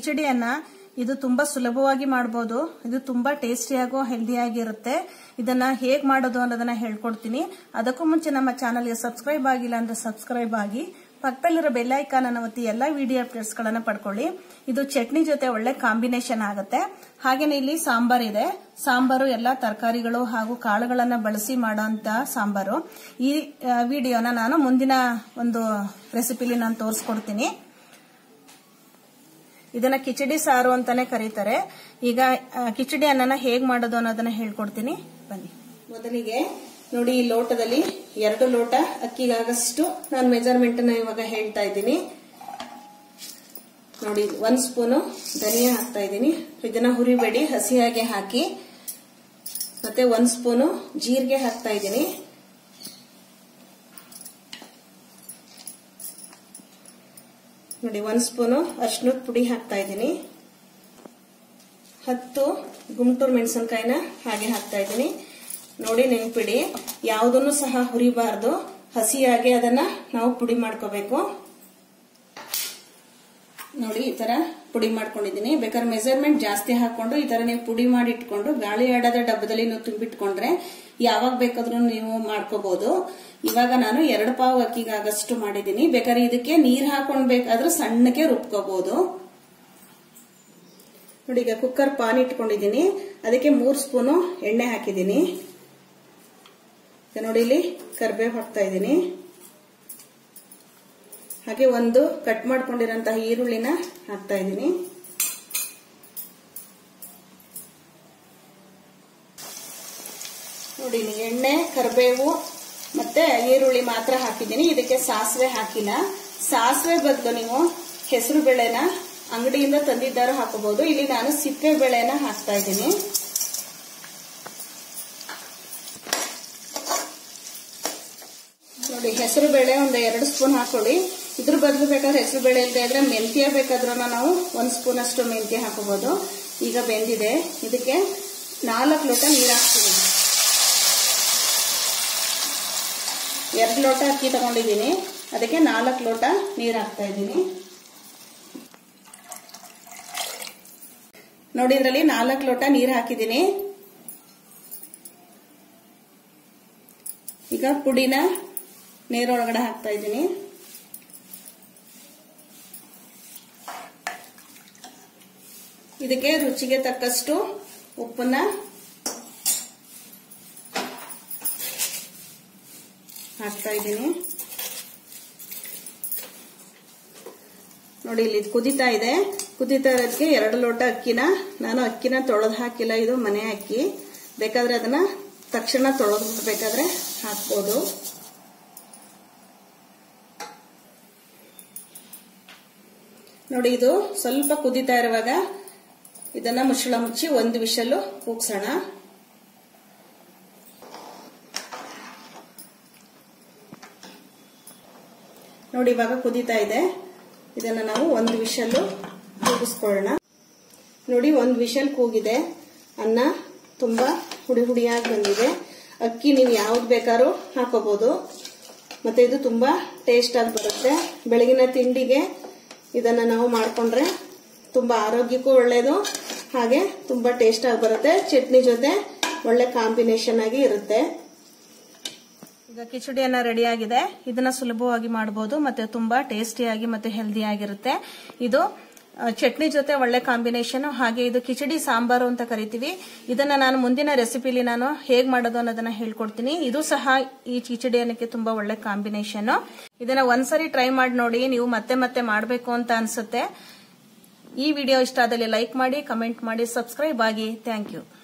ಕಿಚಡಿಯನ್ನ ಇದು ತುಂಬಾ ಸುಲಭವಾಗಿ ಮಾಡಬಹುದು ಇದು ತುಂಬಾ ಟೇಸ್ಟಿಯಾಗೋ ಹೆಲ್ದಿಯಾಗಿರುತ್ತೆ ಇದನ್ನ ಹೇಗ್ ಮಾಡೋದು ಅನ್ನೋದನ್ನ ಹೇಳ್ಕೊಡ್ತೀನಿ ಅದಕ್ಕೂ ಮುಂಚೆ ನಮ್ಮ ಚಾನಲ್ಗೆ ಸಬ್ಸ್ಕ್ರೈಬ್ ಆಗಿಲ್ಲ ಅಂದ್ರೆ ಸಬ್ಸ್ಕ್ರೈಬ್ ಆಗಿ ಪಕ್ಕದಲ್ಲಿರೋ ಬೆಲ್ ಐಕಾನ್ ಅನ್ನು ಒತ್ತಿ ಎಲ್ಲಾ ವಿಡಿಯೋ ಅಪ್ಡೇಟ್ಸ್ ಗಳನ್ನ ಪಡ್ಕೊಳ್ಳಿ ಇದು ಚಟ್ನಿ ಜೊತೆ ಒಳ್ಳೆ ಕಾಂಬಿನೇಷನ್ ಆಗುತ್ತೆ ಹಾಗೇನೆ ಇಲ್ಲಿ ಸಾಂಬಾರ್ ಇದೆ ಸಾಂಬಾರು ಎಲ್ಲಾ ತರಕಾರಿಗಳು ಹಾಗೂ ಕಾಳುಗಳನ್ನ ಬಳಸಿ ಮಾಡೋಂತ ಸಾಂಬಾರು ಈ ವಿಡಿಯೋನ ನಾನು ಮುಂದಿನ ಒಂದು ರೆಸಿಪಿಲಿ ನಾನು ತೋರಿಸ್ಕೊಡ್ತೀನಿ ಇದನ್ನ ಕಿಚಡಿ ಸಾರು ಅಂತಾನೆ ಕರೀತಾರೆ ಈಗ ಆ, ಕಿಚಡಿ ಅನ್ನನ ಹೇಗ್ ಮಾಡೋದು ಅನ್ನೋದನ್ನ ಹೇಳ್ಕೊಡ್ತೀನಿ ಬನ್ನಿ ಮೊದಲಿಗೆ ನೋಡಿ ಈ ಲೋಟದಲ್ಲಿ ಎರಡು ಲೋಟ ಅಕ್ಕಿಗಾಗಷ್ಟು ನಾನು ಮೆಜರ್ಮೆಂಟ್ ಅನ್ನ ಇವಾಗ ಹೇಳ್ತಾ ಇದ್ದೀನಿ ನೋಡಿ ಒಂದ್ ಸ್ಪೂನು ಧನಿಯಾ ಹಾಕ್ತಾ ಇದ್ದೀನಿ ಇದನ್ನ ಹುರಿಬೇಡಿ ಹಸಿಯಾಗೆ ಹಾಕಿ ಮತ್ತೆ ಒಂದ್ ಸ್ಪೂನು ಜೀರಿಗೆ ಹಾಕ್ತಾ ಇದ್ದೀನಿ ನೋಡಿ ಒಂದ್ ಸ್ಪೂನು ಅರ್ಶಿನದ ಪುಡಿ ಹಾಕ್ತಾ ಇದ್ದೀನಿ ಹತ್ತು ಗುಂಟೂರು ಮೆಣಸಿನ್ಕಾಯಿನ ಹಾಗೆ ಹಾಕ್ತಾ ಇದ್ದೀನಿ ನೋಡಿ ನೆನ್ಪಿಡಿ ಯಾವುದನ್ನು ಸಹ ಹುರಿಬಾರ್ದು ಹಸಿಯಾಗಿ ಅದನ್ನ ನಾವು ಪುಡಿ ಮಾಡ್ಕೋಬೇಕು ನೋಡಿ ಈ ತರ ಪುಡಿ ಮಾಡ್ಕೊಂಡಿದ್ದೀನಿ ಬೇಕಾದ್ರೆ ಮೆಜರ್ಮೆಂಟ್ ಜಾಸ್ತಿ ಹಾಕೊಂಡು ಈ ತರ ನೀವು ಪುಡಿ ಮಾಡಿ ಇಟ್ಕೊಂಡು ಗಾಳಿ ಆಡದ ಡಬ್ಬದಲ್ಲಿ ನೀವು ತುಂಬಿಟ್ಕೊಂಡ್ರೆ ಯಾವಾಗ ಬೇಕಾದ್ರೂ ನೀವು ಮಾಡ್ಕೋಬಹುದು ಇವಾಗ ನಾನು ಎರಡು ಪಾವು ಅಕ್ಕಿಗಾಗಷ್ಟು ಮಾಡಿದ್ದೀನಿ ಬೇಕಾದ್ರೆ ಇದಕ್ಕೆ ನೀರ್ ಹಾಕೊಂಡ್ ಬೇಕಾದ್ರೂ ಸಣ್ಣಕ್ಕೆ ರುಬ್ಕೋಬಹುದು ನೋಡಿ ಈಗ ಕುಕ್ಕರ್ ಪಾನ್ ಇಟ್ಕೊಂಡಿದ್ದೀನಿ ಅದಕ್ಕೆ ಮೂರ್ ಸ್ಪೂನು ಎಣ್ಣೆ ಹಾಕಿದ್ದೀನಿ ಈಗ ನೋಡಿ ಇಲ್ಲಿ ಕರ್ಬೇವು ಹಾಕ್ತಾ ಇದ್ದೀನಿ ಹಾಗೆ ಒಂದು ಕಟ್ ಮಾಡ್ಕೊಂಡಿರೋಂತಹ ಈರುಳ್ಳಿನ ಹಾಕ್ತಾ ಇದ್ದೀನಿ ನೋಡಿ ಇಲ್ಲಿ ಎಣ್ಣೆ ಕರಿಬೇವು ಮತ್ತೆ ಈರುಳ್ಳಿ ಮಾತ್ರ ಹಾಕಿದ್ದೀನಿ ಇದಕ್ಕೆ ಸಾಸಿವೆ ಹಾಕಿಲ್ಲ ಸಾಸಿವೆ ಬದಲು ನೀವು ಹೆಸರು ಬೇಳೆನ ಅಂಗಡಿಯಿಂದ ತಂದಿದ್ದಾರು ಹಾಕೋಬಹುದು ಇಲ್ಲಿ ನಾನು ಸಿಪ್ಪೆ ಬೇಳೆನ ಹಾಕ್ತಾ ಇದ್ದೀನಿ ನೋಡಿ ಹೆಸರು ಬೇಳೆ ಒಂದು ಎರಡು ಸ್ಪೂನ್ ಹಾಕೊಳ್ಳಿ ಇದ್ರ ಬದಲು ಬೇಕಾದ್ರೆ ಹೆಸರು ಬೇಳೆ ಇಲ್ಲದೆ ಇದ್ರೆ ಮೆಂತ್ಯ ಬೇಕಾದ್ರೂ ನಾವು ಒಂದ್ ಸ್ಪೂನ್ ಅಷ್ಟು ಮೆಂತ್ಯ ಹಾಕೋಬಹುದು ಈಗ ಬೆಂದಿದೆ ಇದಕ್ಕೆ ನಾಲ್ಕು ಲೋಟ ನೀರು ಹಾಕ್ತೀನಿ ಎರಡು ಲೋಟ ಅಕ್ಕಿ ತಗೊಂಡಿದ್ದೀನಿ ಅದಕ್ಕೆ ನಾಲ್ಕು ಲೋಟ ನೀರು ಹಾಕ್ತಾ ಇದ್ದೀನಿ ನೋಡಿ ಇದರಲ್ಲಿ ನಾಲ್ಕು ಲೋಟ ನೀರು ಹಾಕಿದ್ದೀನಿ ಈಗ ಪುಡಿನ ನೀರೊಳಗಡೆ ಹಾಕ್ತಾ ಇದ್ದೀನಿ ಇದಕ್ಕೆ ರುಚಿಗೆ ತಕ್ಕಷ್ಟು ಉಪ್ಪನ್ನ ಹಾಕ್ತಾ ಇದ್ದೀನಿ ನೋಡಿ ಇಲ್ಲಿ ಕುದಿತಾ ಇದೆ ಕುದಿತಾ ಇರೋದಕ್ಕೆ ಎರಡು ಲೋಟ ಅಕ್ಕಿನ ನಾನು ಅಕ್ಕಿನ ತೊಳೆದು ಹಾಕಿಲ್ಲ ಇದು ಮನೆ ಅಕ್ಕಿ ಬೇಕಾದ್ರೆ ಅದನ್ನ ತಕ್ಷಣ ತೊಳೆದು ಬೇಕಾದ್ರೆ ಹಾಕ್ಬೋದು ನೋಡಿ ಇದು ಸ್ವಲ್ಪ ಕುದಿತಾ ಇರುವಾಗ ಇದನ್ನ ಮುಚ್ಚಳ ಮುಚ್ಚಿ ಒಂದು ವಿಷಲು ಕೂಗ್ಸೋಣ ನೋಡಿ ಇವಾಗ ಕುದೀತಾ ಇದೆ ಇದನ್ನ ನಾವು ಒಂದು ವಿಷಲ್ಲು ಕೂಗಿಸ್ಕೊಳ್ಳೋಣ ನೋಡಿ ಒಂದು ವಿಷಲ್ ಕೂಗಿದೆ ಅನ್ನ ತುಂಬಾ ಹುಡಿ ಹುಡಿಯಾಗಿ ಬಂದಿದೆ ಅಕ್ಕಿ ನೀವು ಯಾವ್ದು ಬೇಕಾದ್ರೂ ಹಾಕೋಬಹುದು ಮತ್ತೆ ಇದು ತುಂಬಾ ಟೇಸ್ಟ್ ಆಗಿ ಬರುತ್ತೆ ಬೆಳಗಿನ ತಿಂಡಿಗೆ ಇದನ್ನ ನಾವು ಮಾಡ್ಕೊಂಡ್ರೆ ತುಂಬಾ ಆರೋಗ್ಯಕ್ಕೂ ಒಳ್ಳೇದು ಹಾಗೆ ತುಂಬಾ ಟೇಸ್ಟ್ ಆಗಿ ಬರುತ್ತೆ ಚಟ್ನಿ ಜೊತೆ ಒಳ್ಳೆ ಕಾಂಬಿನೇಷನ್ ಆಗಿ ಇರುತ್ತೆ ಈಗ ಕಿಚಡಿಯನ್ನ ರೆಡಿ ಆಗಿದೆ ಇದನ್ನ ಸುಲಭವಾಗಿ ಮಾಡಬಹುದು ಮತ್ತೆ ತುಂಬಾ ಟೇಸ್ಟಿಯಾಗಿ ಮತ್ತೆ ಹೆಲ್ದಿ ಆಗಿರುತ್ತೆ ಇದು ಆ, ಚಟ್ನಿ ಜೊತೆ ಒಳ್ಳೆ ಕಾಂಬಿನೇಷನ್ ಹಾಗೆ ಇದು ಕಿಚಡಿ ಸಾಂಬಾರು ಅಂತ ಕರಿತೀವಿ ಇದನ್ನ ನಾನು ಮುಂದಿನ ರೆಸಿಪಿಲಿ ನಾನು ಹೇಗ್ ಮಾಡೋದು ಅನ್ನೋದನ್ನ ಹೇಳ್ಕೊಡ್ತೀನಿ ಇದು ಸಹ ಈ ಕಿಚಡಿ ಅನ್ನಕ್ಕೆ ತುಂಬಾ ಒಳ್ಳೆ ಕಾಂಬಿನೇಷನ್ ಇದನ್ನ ಒಂದ್ಸರಿ ಟ್ರೈ ಮಾಡಿ ನೋಡಿ ನೀವು ಮತ್ತೆ ಮತ್ತೆ ಮಾಡಬೇಕು ಅಂತ ಅನ್ಸುತ್ತೆ ಈ ವಿಡಿಯೋ ಇಷ್ಟ ಆದಲ್ಲಿ ಲೈಕ್ ಮಾಡಿ ಕಮೆಂಟ್ ಮಾಡಿ ಸಬ್ಸ್ಕ್ರೈಬ್ ಆಗಿ ಥ್ಯಾಂಕ್ ಯು